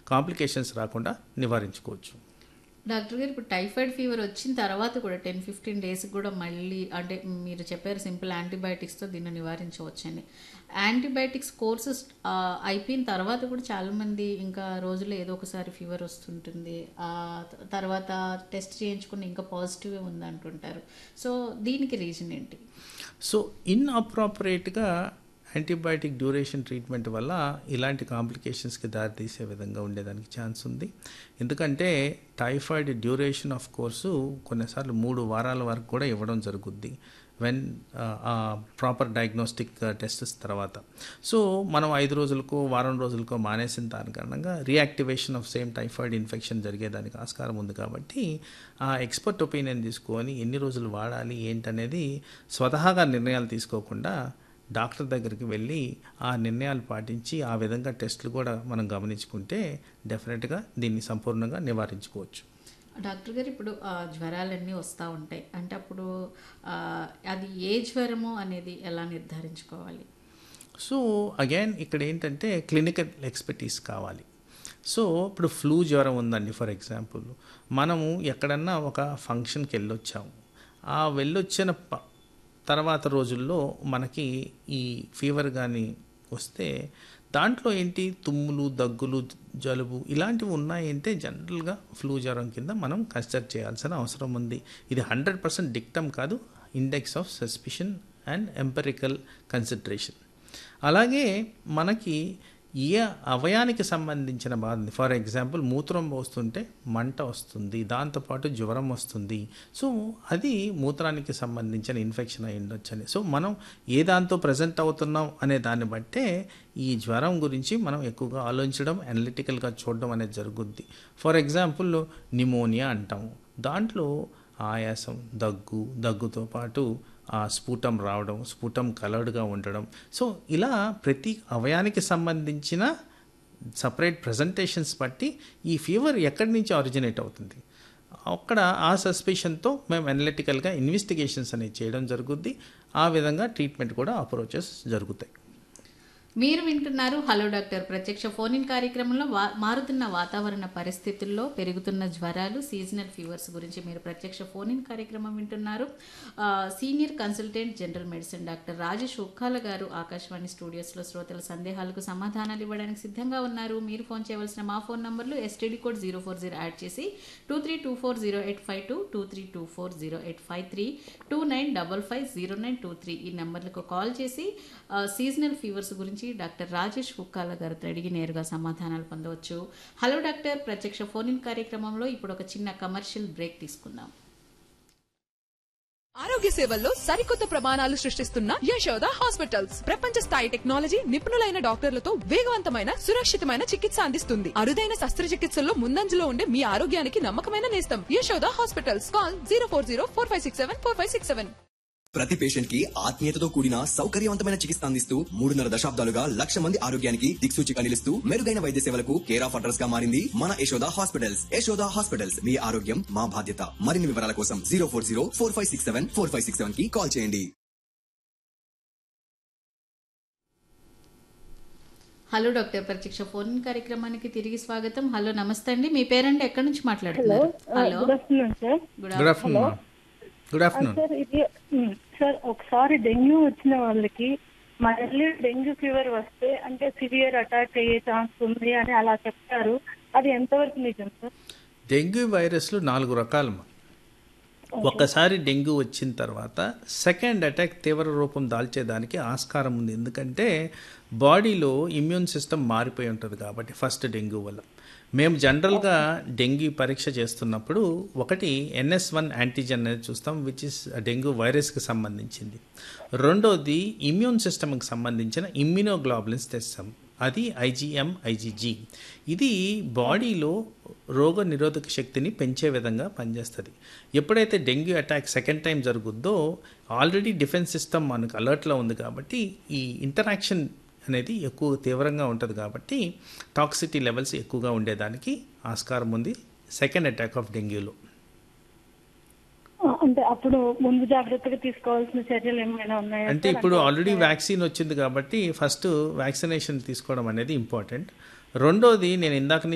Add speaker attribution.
Speaker 1: Complications రాకుండా నివారించుకోవచ్చు
Speaker 2: doctor గారు ఇప్పుడు టైఫాయిడ్ ఫీవర్ వచ్చిన తర్వాత కూడా టెన్ ఫిఫ్టీన్ డేస్ కూడా మళ్ళీ అంటే మీరు చెప్పారు సింపుల్ యాంటీబయాటిక్స్తో దీన్ని నివారించవచ్చని యాంటీబయాటిక్స్ కోర్సెస్ అయిపోయిన తర్వాత కూడా చాలామంది ఇంకా రోజులో ఏదో ఒకసారి ఫీవర్ వస్తుంటుంది ఆ త- తర్వాత టెస్ట్ చేయించుకుని ఇంకా పాజిటివే ఉందంటుంటారు సో దీనికి రీజన్ ఏంటి
Speaker 1: సో ఇన్అప్రాపరేట్గా యాంటీబయాటిక్ డ్యూరేషన్ ట్రీట్మెంట్ వల్ల ఇలాంటి కాంప్లికేషన్స్కి దారితీసే విధంగా ఉండేదానికి ఛాన్స్ ఉంది ఎందుకంటే టైఫాయిడ్ డ్యూరేషన్ ఆఫ్ కోర్సు కొన్నిసార్లు మూడు వారాల వరకు కూడా ఇవ్వడం జరుగుద్ది వెన్ ప్రాపర్ డయాగ్నోస్టిక్ టెస్ట్స్ తర్వాత సో మనం ఐదు రోజులకో వారం రోజులకో మానేసిన దాని కారణంగా reactivation of same typhoid infection జరిగేదానికి ఆస్కారం ఉంది కాబట్టి ఆ ఎక్స్పర్ట్ ఒపీనియన్ తీసుకొని ఎన్ని రోజులు వాడాలి ఏంటనేది స్వతహాగా నిర్ణయాలు తీసుకోకుండా డాక్టర్ దగ్గరికి వెళ్ళి ఆ నిర్ణయాలు పాటించి ఆ విధంగా టెస్టులు కూడా మనం గమనించుకుంటే డెఫినెట్గా దీన్ని సంపూర్ణంగా నివారించుకోవచ్చు
Speaker 2: డాక్టర్ గారు ఇప్పుడు ఆ, జ్వరాలన్నీ వస్తూ ఉంటాయి అంటే అప్పుడు ఆ, అది ఏ జ్వరము అనేది ఎలా నిర్ధారించుకోవాలి
Speaker 1: సో అగైన్ ఇక్కడ ఏంటంటే క్లినికల్ ఎక్స్పర్టీస్ కావాలి సో ఇప్పుడు ఫ్లూ జ్వరం ఉందండి ఫర్ ఎగ్జాంపుల్ మనము ఎక్కడన్నా ఒక ఫంక్షన్కి వెళ్ళొచ్చాము ఆ వెళ్ళొచ్చిన ప- తర్వాత రోజుల్లో మనకి ఈ ఫీవర్ కానీ వస్తే దాంట్లో ఏంటి తుమ్ములు దగ్గులు జలుబు ఇలాంటివి ఉన్నాయంటే జనరల్గా ఫ్లూ జ్వరం కింద మనం కన్సిడర్ చేయాల్సిన అవసరం ఉంది ఇది హండ్రెడ్ పర్సెంట్ డిక్టమ్ కాదు index of suspicion and empirical consideration అలాగే మనకి ఏ అవయానికి సంబంధించిన బాధ ఉంది ఫర్ ఎగ్జాంపుల్ మూత్రం పోస్తుంటే మంట వస్తుంది దాంతోపాటు జ్వరం వస్తుంది సో అది మూత్రానికి సంబంధించిన ఇన్ఫెక్షన్ అయి ఉండొచ్చని సో మనం ఏ దాంతో ప్రజెంట్ అవుతున్నాం అనే దాన్ని బట్టే ఈ జ్వరం గురించి మనం ఎక్కువగా ఆలోచించడం అనలిటికల్గా చూడడం అనేది జరుగుద్ది ఫర్ ఎగ్జాంపుల్ నిమోనియా అంటాము దాంట్లో ఆయాసం దగ్గు దగ్గుతో పాటు ఆ స్ఫుటం రావడం స్ఫుటం కలర్డ్గా ఉండడం సో ఇలా ప్రతి అవయానికి సంబంధించిన సపరేట్ ప్రజెంటేషన్స్ బట్టి ఈ ఫీవర్ ఎక్కడి నుంచి ఆరిజినేట్ అవుతుంది అక్కడ ఆ సస్పెషన్తో మేము అనలిటికల్గా ఇన్వెస్టిగేషన్స్ అనేవి చేయడం జరుగుద్ది ఆ విధంగా ట్రీట్మెంట్ కూడా అప్రోచెస్ జరుగుతాయి
Speaker 2: మీరు వింటున్నారు హలో డాక్టర్ ప్రత్యక్ష ఫోన్ ఇన్ కార్యక్రమంలో వా- మారుతున్న వాతావరణ పరిస్థితుల్లో పెరుగుతున్న జ్వరాలు సీజనల్ ఫీవర్స్ గురించి మీరు ప్రత్యక్ష ఫోన్ ఇన్ కార్యక్రమం వింటున్నారు ఆ, senior consultant general medicine doctor Rajesh Ukkala garu Akashvani స్టూడియోస్లో శ్రోతల సందేహాలకు సమాధానాలు ఇవ్వడానికి సిద్ధంగా ఉన్నారు మీరు ఫోన్ చేయవలసిన మా ఫోన్ నంబర్లు STD code zero four zero add చేసి two three two four zero eight five two two three two four zero eight five three two nine double five zero nine two three ఈ నెంబర్లకు call చేసి ఆ, seasonal fevers గురించి doctor Rajesh Kukkala గారితో అడిగి నేరుగా సమాధానాలు పొందవచ్చు హలో డాక్టర్ ప్రత్యక్ష ఫోన్ ఇన్ కార్యక్రమంలో ఇప్పుడు ఒక చిన్న కమర్షియల్ బ్రేక్ తీసుకుందాం
Speaker 3: ఆరోగ్య సేవల్లో సరికొత్త ప్రమాణాలు సృష్టిస్తున్న యశోద హాస్పిటల్స్ ప్రపంచ స్థాయి టెక్నాలజీ నిపుణులైన డాక్టర్లతో వేగవంతమైన సురక్షితమైన చికిత్స అందిస్తుంది అరుదైన శస్త్రచికిత్సల్లో ముందంజలో ఉండే మీ ఆరోగ్యానికి నమ్మకమైన నేస్తం Yashoda hospitals call zero four zero four five six seven four five six seven
Speaker 4: ప్రతి పేషెంట్ కి ఆత్మీయతతో కూడిన సౌకర్యవంతమైన చికిత్స అందిస్తూ మూడున్నర దశాబ్దాలుగా లక్ష మంది ఆరోగ్యానికి దిక్సూచిగా నిలుస్తూ మెరుగైన వైద్య సేవలకు కేర్ ఆఫ్ అడ్రస్ గా మారింది మన యశోద హాస్పిటల్స్ యశోద హాస్పిటల్స్ మీ ఆరోగ్యం మా బాధ్యత మరిన్ని వివరాల కోసం zero four zero four five six seven four five six seven కి కాల్ చేయండి
Speaker 2: హలో డాక్టర్ ప్రత్యక్ష ఫోన్ ఇన్ కార్యక్రమానికి తిరిగి స్వాగతం హలో నమస్తే అండి మీ పేరండి ఎక్కడి నుంచి మాట్లాడుతున్నారు hello
Speaker 5: good afternoon sir
Speaker 1: good afternoon good afternoon
Speaker 5: sir ఇది ఉమ్, సార్ ఒకసారి డెంగ్యూ వచ్చిన వాళ్ళకి మళ్ళీ డెంగ్యూ ఫీవర్ వస్తే అంటే సివియర్ అటాక్ అయ్యే ఛాన్స్ ఉంది అని అలా చెప్తారు అది ఎంతవరకు నిజం సార్
Speaker 1: డెంగ్యూ వైరస్లు నాలుగు రకాలు ఒక్కసారి డెంగ్యూ వచ్చిన తర్వాత సెకండ్ అటాక్ తీవ్ర రూపం దాల్చేదానికి ఆస్కారం ఉంది ఎందుకంటే బాడీలో ఇమ్యూన్ సిస్టమ్ మారిపోయి ఉంటుంది కాబట్టి ఫస్ట్ డెంగ్యూ వల్ల మేము జనరల్గా డెంగ్యూ పరీక్ష చేస్తున్నప్పుడు ఒకటి ఎన్ఎస్ వన్ యాంటీజెన్ అనేది చూస్తాం విచ్ ఇస్ డెంగ్యూ వైరస్కి సంబంధించింది రెండోది ఇమ్యూన్ సిస్టమ్కి సంబంధించిన ఇమ్యూనోగ్లోబులిన్స్ తెస్తాం అది ఐజీఎం ఐజీజీ ఇది బాడీలో రోగ నిరోధక శక్తిని పెంచే విధంగా పనిచేస్తుంది ఎప్పుడైతే డెంగ్యూ అటాక్ సెకండ్ టైం జరుగుద్దో ఆల్రెడీ డిఫెన్స్ సిస్టమ్ మనకు అలర్ట్లో ఉంది కాబట్టి ఈ ఇంటరాక్షన్ అనేది ఎక్కువ తీవ్రంగా ఉంటుంది కాబట్టి టాక్సిటీ లెవెల్స్ ఎక్కువగా ఉండేదానికి ఆస్కారం ఉంది సెకండ్ అటాక్ ఆఫ్ డెంగ్యూలో
Speaker 5: ఆ, అంటే అప్పుడు ముందు జాగ్రత్తగా తీసుకోవాల్సిన చర్యలు ఏమైనా ఉన్నాయా
Speaker 1: అంటే
Speaker 5: సార్?
Speaker 1: ఇప్పుడు ఆల్రెడీ వ్యాక్సిన్ వచ్చింది కాబట్టి ఫస్ట్ వ్యాక్సినేషన్ తీసుకోవడం అనేది ఇంపార్టెంట్ రెండోది నేను ఇందాక